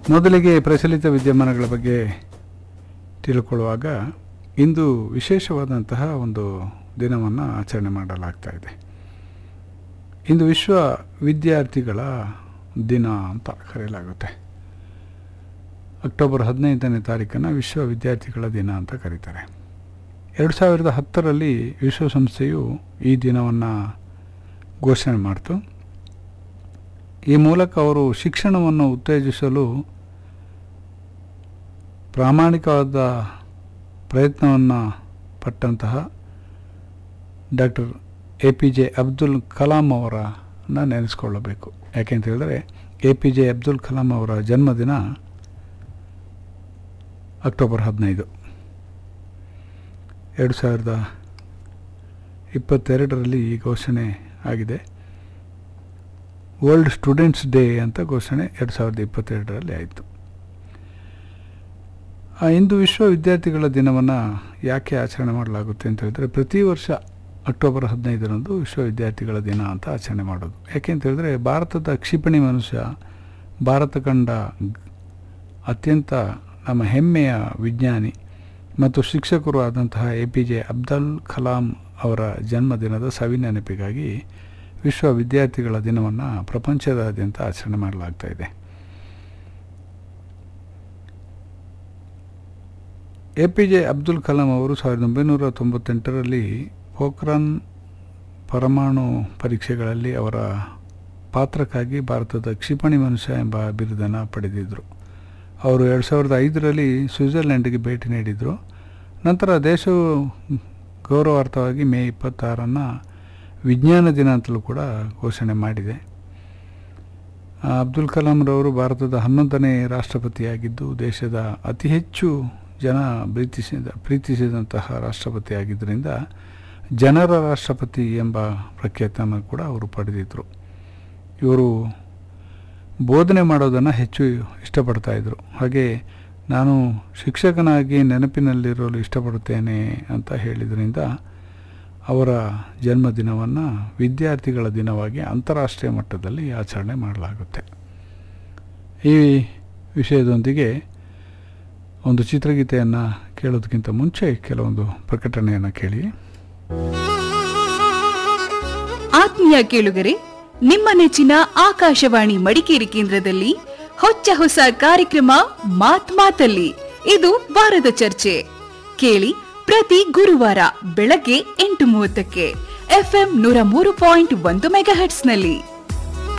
ಮೊದಲಿಗೆ ಪ್ರಚಲಿತ ವಿದ್ಯಮಾನಗಳ ಬಗ್ಗೆ ತಿಳ್ಕೊಳ್ಳುವಾಗ ಇಂದು ವಿಶೇಷವಾದಂತಹ ಒಂದು ದಿನವನ್ನು ಆಚರಣೆ ಮಾಡಲಾಗ್ತಾ ಇದೆ ಇಂದು ವಿಶ್ವ ವಿದ್ಯಾರ್ಥಿಗಳ ದಿನ ಅಂತ ಕರೆಯಲಾಗುತ್ತೆ ಅಕ್ಟೋಬರ್ ಹದಿನೈದನೇ ತಾರೀಕನ್ನು ವಿಶ್ವ ವಿದ್ಯಾರ್ಥಿಗಳ ದಿನ ಅಂತ ಕರೀತಾರೆ ಎರಡು ಸಾವಿರದ ಹತ್ತರಲ್ಲಿ ವಿಶ್ವಸಂಸ್ಥೆಯು ಈ ದಿನವನ್ನು ಘೋಷಣೆ ಮಾಡಿತು ಈ ಮೂಲಕ ಅವರು ಶಿಕ್ಷಣವನ್ನು ಉತ್ತೇಜಿಸಲು ಪ್ರಾಮಾಣಿಕವಾದ ಪ್ರಯತ್ನವನ್ನು ಪಟ್ಟಂತಹ doctor A P J Abdul Kalam ಅವರನ್ನು ನೆನೆಸ್ಕೊಳ್ಳಬೇಕು ಯಾಕೆಂತ ಹೇಳಿದ್ರೆ A P J Abdul Kalam ಅವರ ಜನ್ಮದಿನ ಅಕ್ಟೋಬರ್ ಹದಿನೈದು ಎರಡು ಸಾವಿರದ ಇಪ್ಪತ್ತೆರಡರಲ್ಲಿ ಈ ಘೋಷಣೆ ಆಗಿದೆ ವರ್ಲ್ಡ್ ಸ್ಟೂಡೆಂಟ್ಸ್ ಡೇ ಅಂತ ಘೋಷಣೆ ಎರಡು ಸಾವಿರದ ಇಪ್ಪತ್ತೆರಡರಲ್ಲಿ ಆಯಿತು ಇಂದು ವಿಶ್ವ ವಿದ್ಯಾರ್ಥಿಗಳ ದಿನವನ್ನು ಯಾಕೆ ಆಚರಣೆ ಮಾಡಲಾಗುತ್ತೆ ಅಂತ ಹೇಳಿದ್ರೆ ಪ್ರತಿ ವರ್ಷ ಅಕ್ಟೋಬರ್ ಹದಿನೈದರಂದು ವಿಶ್ವ ವಿದ್ಯಾರ್ಥಿಗಳ ದಿನ ಅಂತ ಆಚರಣೆ ಮಾಡೋದು ಯಾಕೆ ಅಂತ ಹೇಳಿದ್ರೆ ಭಾರತದ ಕ್ಷಿಪಣಿ ಮನುಷ್ಯ ಭಾರತ ಕಂಡ ಅತ್ಯಂತ ನಮ್ಮ ಹೆಮ್ಮೆಯ ವಿಜ್ಞಾನಿ ಮತ್ತು ಶಿಕ್ಷಕರು ಆದಂತಹ A P J Abdul Kalam ಅವರ ಜನ್ಮದಿನದ ಸವಿನೆನಪಿಗಾಗಿ ವಿಶ್ವ ವಿದ್ಯಾರ್ಥಿಗಳ ದಿನವನ್ನು ಪ್ರಪಂಚದಾದ್ಯಂತ ಆಚರಣೆ ಮಾಡಲಾಗ್ತಾ ಇದೆ A P J Abdul Kalam ಅವರು ಸಾವಿರದ ಒಂಬೈನೂರ ತೊಂಬತ್ತೆಂಟರಲ್ಲಿ ಪೋಖ್ರಾನ್ ಪರಮಾಣು ಪರೀಕ್ಷೆಗಳಲ್ಲಿ ಅವರ ಪಾತ್ರಕ್ಕಾಗಿ ಭಾರತದ ಕ್ಷಿಪಣಿ ಮನುಷ್ಯ ಎಂಬ ಬಿರುದನ್ನು ಪಡೆದಿದ್ದರು ಅವರು ಎರಡು ಸಾವಿರದ ಐದರಲ್ಲಿ ಸ್ವಿಟ್ಜರ್ಲೆಂಡ್ಗೆ ಭೇಟಿ ನೀಡಿದರು ನಂತರ ದೇಶವು ಗೌರವಾರ್ಥವಾಗಿ ಮೇ ಇಪ್ಪತ್ತಾರನ್ನು ವಿಜ್ಞಾನ ದಿನ ಅಂತಲೂ ಕೂಡ ಘೋಷಣೆ ಮಾಡಿದೆ ಅಬ್ದುಲ್ ಕಲಾಂರವರು ಭಾರತದ ಹನ್ನೊಂದನೇ ರಾಷ್ಟ್ರಪತಿಯಾಗಿದ್ದು ದೇಶದ ಅತಿ ಹೆಚ್ಚು ಜನ ಪ್ರೀತಿಸಿದ ಪ್ರೀತಿಸಿದಂತಹ ರಾಷ್ಟ್ರಪತಿಯಾಗಿದ್ದರಿಂದ ಜನರ ರಾಷ್ಟ್ರಪತಿ ಎಂಬ ಪ್ರಖ್ಯಾತನ ಕೂಡ ಅವರು ಪಡೆದಿದ್ದರು ಇವರು ಬೋಧನೆ ಮಾಡೋದನ್ನು ಹೆಚ್ಚು ಇಷ್ಟಪಡ್ತಾಯಿದ್ರು ಹಾಗೆ ನಾನು ಶಿಕ್ಷಕನಾಗಿ ನೆನಪಿನಲ್ಲಿರಲು ಇಷ್ಟಪಡುತ್ತೇನೆ ಅಂತ ಹೇಳಿದ್ರಿಂದ ಅವರ ಜನ್ಮದಿನವನ್ನು ವಿದ್ಯಾರ್ಥಿಗಳ ದಿನವಾಗಿ ಅಂತಾರಾಷ್ಟ್ರೀಯ ಮಟ್ಟದಲ್ಲಿ ಆಚರಣೆ ಮಾಡಲಾಗುತ್ತೆ ಈ ವಿಷಯದೊಂದಿಗೆ ಒಂದು ಚಿತ್ರಗೀತೆಯನ್ನು ಕೇಳೋದಕ್ಕಿಂತ ಮುಂಚೆ ಕೆಲವೊಂದು ಪ್ರಕಟಣೆಯನ್ನು ಕೇಳಿ ಆತ್ಮೀಯ ಕೇಳುಗರೆ ನಿಮ್ಮ ನೆಚ್ಚಿನ ಆಕಾಶವಾಣಿ ಮಡಿಕೇರಿ ಕೇಂದ್ರದಲ್ಲಿ ಹೊಚ್ಚ ಹೊಸ ಕಾರ್ಯಕ್ರಮ ಮಾತ್ ಮಾತಲ್ಲಿ ಇದು ವಾರದ ಚರ್ಚೆ ಕೇಳಿ ಪ್ರತಿ ಗುರುವಾರ ಬೆಳಗ್ಗೆ ಎಂಟು ಮೂವತ್ತಕ್ಕೆ ಎಫ್ಎಂ ನೂರ ಮೂರು ಪಾಯಿಂಟ್ ಒಂದು ಮೆಗಾ ನಲ್ಲಿ